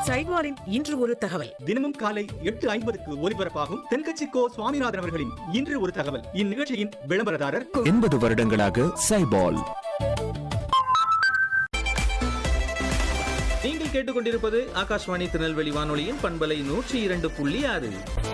சைட்வாரின் இன்று ஒரு தகவல் தினமும் காலை எட்டு ஐம்பதுக்கு ஒலிபரப்பாகும் தென்கட்சி கோ சுவாமிநாதன் அவர்களின் இன்று ஒரு தகவல் இந்நிகழ்ச்சியின் விளம்பரதாரர் எண்பது வருடங்களாக சைபால் நீங்கள் கேட்டுக்கொண்டிருப்பது ஆகாஷ்வாணி திருநெல்வேலி வானொலியின் பண்பலை நூற்றி இரண்டு புள்ளி ஆறு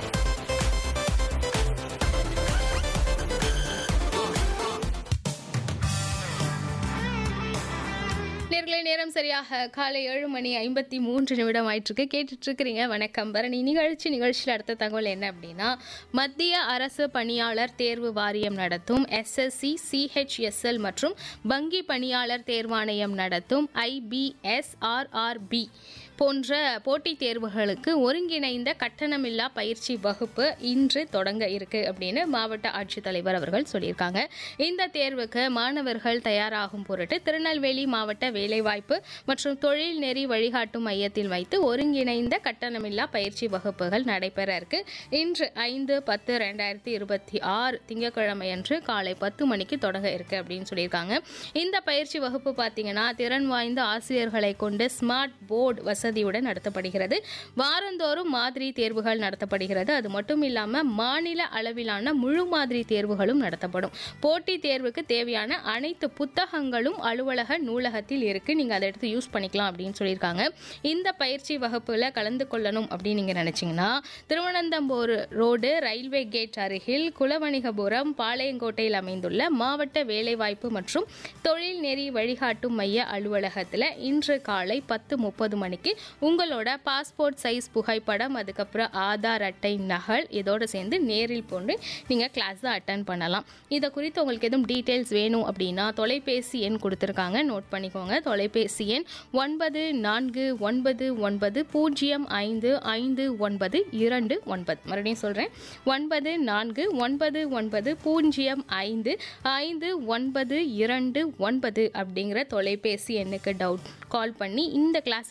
நேர்களை நேரம் சரியாக காலை ஏழு மணி ஐம்பத்தி மூன்று நிமிடம் ஆயிட்டிருக்கு கேட்டுட்டு இருக்கிறீங்க வணக்கம் பரணி நிகழ்ச்சி நிகழ்ச்சியில் அடுத்த தகவல் என்ன அப்படின்னா மத்திய அரசு பணியாளர் தேர்வு வாரியம் நடத்தும் எஸ்எஸ்சி சிஹெச்எஸ்எல் மற்றும் வங்கி பணியாளர் தேர்வாணையம் நடத்தும் ஐபிஎஸ்ஆர்ஆர்பி போன்ற போட்டித் தேர்வுகளுக்கு ஒருங்கிணைந்த கட்டணமில்லா பயிற்சி வகுப்பு இன்று தொடங்க இருக்கு அப்படின்னு மாவட்ட ஆட்சித்தலைவர் அவர்கள் சொல்லியிருக்காங்க இந்த தேர்வுக்கு மாணவர்கள் தயாராகும் பொருட்டு திருநெல்வேலி மாவட்ட வேலைவாய்ப்பு மற்றும் தொழில் நெறி வழிகாட்டும் மையத்தில் வைத்து ஒருங்கிணைந்த கட்டணமில்லா பயிற்சி வகுப்புகள் நடைபெற இருக்கு இன்று ஐந்து பத்து ரெண்டாயிரத்தி இருபத்தி ஆறு திங்கட்கிழமை அன்று காலை பத்து மணிக்கு தொடங்க இருக்கு அப்படின்னு சொல்லியிருக்காங்க இந்த பயிற்சி வகுப்பு பார்த்தீங்கன்னா திறன் வாய்ந்த ஆசிரியர்களை கொண்டு ஸ்மார்ட் போர்டு வசதியுடன் நடத்தப்படுகிறது வாரந்தோறும் மாதிரி தேர்வுகள் நடத்தப்படுகிறது அது மட்டும் இல்லாமல் மாநில அளவிலான முழு மாதிரி தேர்வுகளும் நடத்தப்படும் போட்டித் தேர்வுக்கு தேவையான அனைத்து புத்தகங்களும் அலுவலக நூலகத்தில் இருக்கு நீங்க அதை எடுத்து யூஸ் பண்ணிக்கலாம் அப்படின்னு சொல்லியிருக்காங்க இந்த பயிற்சி வகுப்புல கலந்து கொள்ளணும் அப்படின்னு நீங்க நினைச்சீங்கன்னா திருவனந்தபுரம் ரோடு ரயில்வே கேட் அருகில் குலவணிகபுரம் பாளையங்கோட்டையில் அமைந்துள்ள மாவட்ட வேலைவாய்ப்பு மற்றும் தொழில் நெறி வழிகாட்டும் மைய அலுவலகத்தில் இன்று காலை பத்து முப்பது மணிக்கு உங்களோட பாஸ்போர்ட் சைஸ் புகைப்படம் அதுக்கப்புறம் ஆதார் அட்டை நகல் இதோடு சேர்ந்து நேரில் போன்று நீங்கள் கிளாஸ் தான் அட்டன் பண்ணலாம் இதை குறித்து உங்களுக்கு எதுவும் டீட்டெயில்ஸ் வேணும் அப்படின்னா தொலைபேசி எண் கொடுத்துருக்காங்க நோட் பண்ணிக்கோங்க தொலைபேசி எண் ஒன்பது நான்கு ஒன்பது ஒன்பது பூஜ்ஜியம் ஐந்து ஐந்து ஒன்பது இரண்டு ஒன்பது மறுபடியும் சொல்கிறேன் ஒன்பது நான்கு ஒன்பது ஒன்பது பூஜ்ஜியம் ஐந்து ஐந்து ஒன்பது இரண்டு ஒன்பது அப்படிங்கிற தொலைபேசி எண்ணுக்கு டவுட் கால் பண்ணி இந்த கிளாஸ்